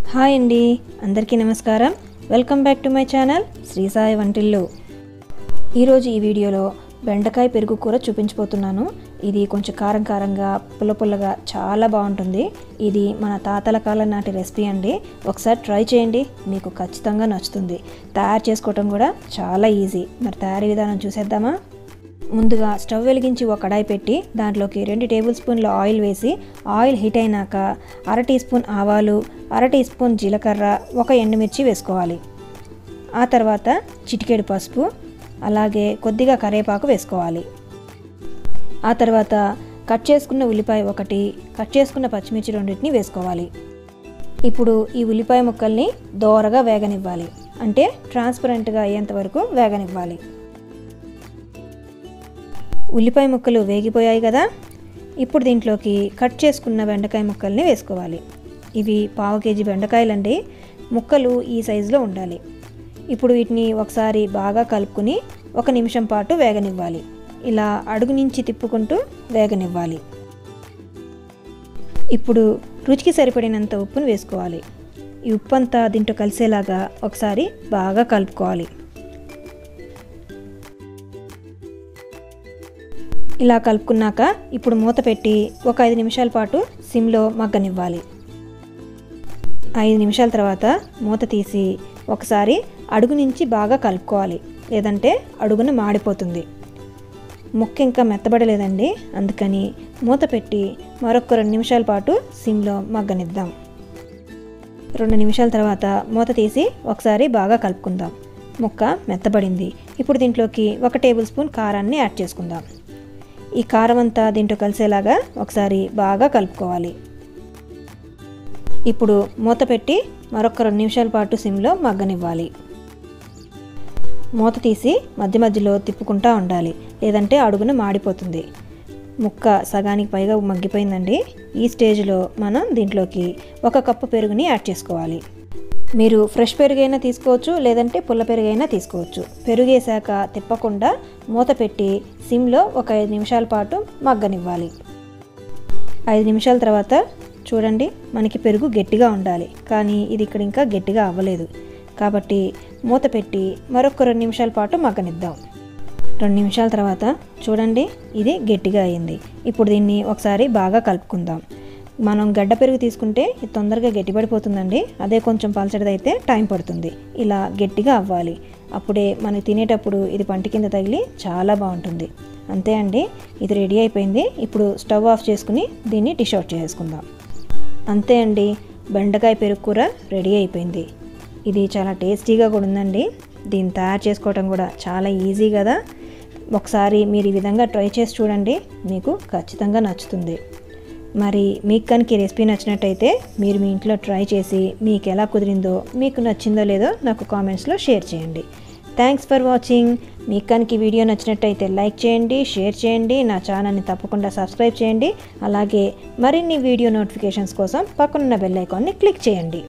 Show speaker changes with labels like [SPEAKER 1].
[SPEAKER 1] hi అండి అందరికీ నమస్కారం welcome back to my channel Sri Sai Vantillu ఈరోజు ఈ వీడియోలో బెండకాయ పెరుగు కూర చూపించబోతున్నాను ఇది కొంచెం కారం కారంగా పుల్ల పుల్లగా చాలా బాగుంటుంది ఇది మన తాతల కాలం నాటి రెసిపీ అండి ఒకసారి ట్రై చేయండి మీకు ఖచ్చితంగా నచ్చుతుంది తయారు చేసుకోవటం కూడా చాలా ఈజీ మరి తయారీ విధానం చూసేద్దామా ముందుగా స్టవ్ వెలిగించి ఒక కడాయి పెట్టి దాంట్లోకి రెండు టేబుల్ స్పూన్ల ఆయిల్ వేసి ఆయిల్ హీట్ అయినాక అర టీ స్పూన్ ఆవాలు అర టీ స్పూన్ జీలకర్ర ఒక ఎండుమిర్చి వేసుకోవాలి ఆ తర్వాత చిటికెడు పసుపు అలాగే కొద్దిగా కరివేపాకు వేసుకోవాలి ఆ తర్వాత కట్ చేసుకున్న ఉల్లిపాయ ఒకటి కట్ చేసుకున్న పచ్చిమిర్చి రెండింటిని వేసుకోవాలి ఇప్పుడు ఈ ఉల్లిపాయ ముక్కల్ని దోరగా వేగనివ్వాలి అంటే ట్రాన్స్పరెంట్గా అయ్యేంత వరకు వేగనివ్వాలి ఉల్లిపాయ ముక్కలు వేగిపోయాయి కదా ఇప్పుడు దీంట్లోకి కట్ చేసుకున్న బెండకాయ ముక్కల్ని వేసుకోవాలి ఇవి పావు కేజీ బెండకాయలండి ముక్కలు ఈ సైజులో ఉండాలి ఇప్పుడు వీటిని ఒకసారి బాగా కలుపుకుని ఒక నిమిషం పాటు వేగనివ్వాలి ఇలా అడుగు నుంచి తిప్పుకుంటూ వేగనివ్వాలి ఇప్పుడు రుచికి సరిపడినంత ఉప్పును వేసుకోవాలి ఈ ఉప్పు అంతా దీంట్లో కలిసేలాగా ఒకసారి బాగా కలుపుకోవాలి ఇలా కలుపుకున్నాక ఇప్పుడు మూత పెట్టి ఒక ఐదు నిమిషాల పాటు సిమ్లో మగ్గనివ్వాలి ఐదు నిమిషాల తర్వాత మూత తీసి ఒకసారి అడుగు నుంచి బాగా కలుపుకోవాలి లేదంటే అడుగున మాడిపోతుంది ముక్క ఇంకా మెత్తబడలేదండి అందుకని మూత పెట్టి మరొక రెండు నిమిషాల పాటు సిమ్లో మగ్గనిద్దాం రెండు నిమిషాల తర్వాత మూత తీసి ఒకసారి బాగా కలుపుకుందాం ముక్క మెత్తబడింది ఇప్పుడు దీంట్లోకి ఒక టేబుల్ స్పూన్ కారాన్ని యాడ్ చేసుకుందాం ఈ కారం అంతా దీంట్లో కలిసేలాగా ఒకసారి బాగా కలుపుకోవాలి ఇప్పుడు మూత పెట్టి మరొక రెండు నిమిషాల పాటు సిమ్లో మగ్గనివ్వాలి మూత తీసి మధ్య మధ్యలో తిప్పుకుంటూ ఉండాలి లేదంటే అడుగున మాడిపోతుంది ముక్క సగానికి పైగా మగ్గిపోయిందండి ఈ స్టేజ్లో మనం దీంట్లోకి ఒక కప్పు పెరుగుని యాడ్ చేసుకోవాలి మీరు ఫ్రెష్ పెరుగైనా తీసుకోవచ్చు లేదంటే పుల్ల పెరుగైనా తీసుకోవచ్చు పెరుగేశాక తిప్పకుండా మూత పెట్టి సిమ్లో ఒక ఐదు నిమిషాల పాటు మగ్గనివ్వాలి ఐదు నిమిషాల తర్వాత చూడండి మనకి పెరుగు గట్టిగా ఉండాలి కానీ ఇది ఇక్కడ ఇంకా గట్టిగా అవ్వలేదు కాబట్టి మూత పెట్టి మరొక రెండు నిమిషాల పాటు మగ్గనిద్దాం రెండు నిమిషాల తర్వాత చూడండి ఇది గట్టిగా అయింది ఇప్పుడు దీన్ని ఒకసారి బాగా కలుపుకుందాం మనం గడ్డ పెరుగు తీసుకుంటే ఇది తొందరగా గట్టిపడిపోతుందండి అదే కొంచెం పలచడిదైతే టైం పడుతుంది ఇలా గట్టిగా అవ్వాలి అప్పుడే మనం తినేటప్పుడు ఇది పంట కింద తగిలి చాలా బాగుంటుంది అంతే అండి ఇది రెడీ అయిపోయింది ఇప్పుడు స్టవ్ ఆఫ్ చేసుకుని దీన్ని డిష్ అవుట్ చేసుకుందాం అంతే అండి బెండకాయ పెరుగు కూర రెడీ అయిపోయింది ఇది చాలా టేస్టీగా కూడా ఉందండి దీన్ని తయారు చేసుకోవటం కూడా చాలా ఈజీ కదా ఒకసారి మీరు ఈ విధంగా ట్రై చేసి చూడండి మీకు ఖచ్చితంగా నచ్చుతుంది మరి మీకు కనుక ఈ రెసిపీ నచ్చినట్టయితే మీరు మీ ఇంట్లో ట్రై చేసి మీకు ఎలా కుదిరిందో మీకు నచ్చిందో లేదో నాకు కామెంట్స్లో షేర్ చేయండి థ్యాంక్స్ ఫర్ వాచింగ్ మీకు కనుక ఈ వీడియో నచ్చినట్టయితే లైక్ చేయండి షేర్ చేయండి నా ఛానల్ని తప్పకుండా సబ్స్క్రైబ్ చేయండి అలాగే మరిన్ని వీడియో నోటిఫికేషన్స్ కోసం పక్కనున్న బెల్ ఐకాన్ని క్లిక్ చేయండి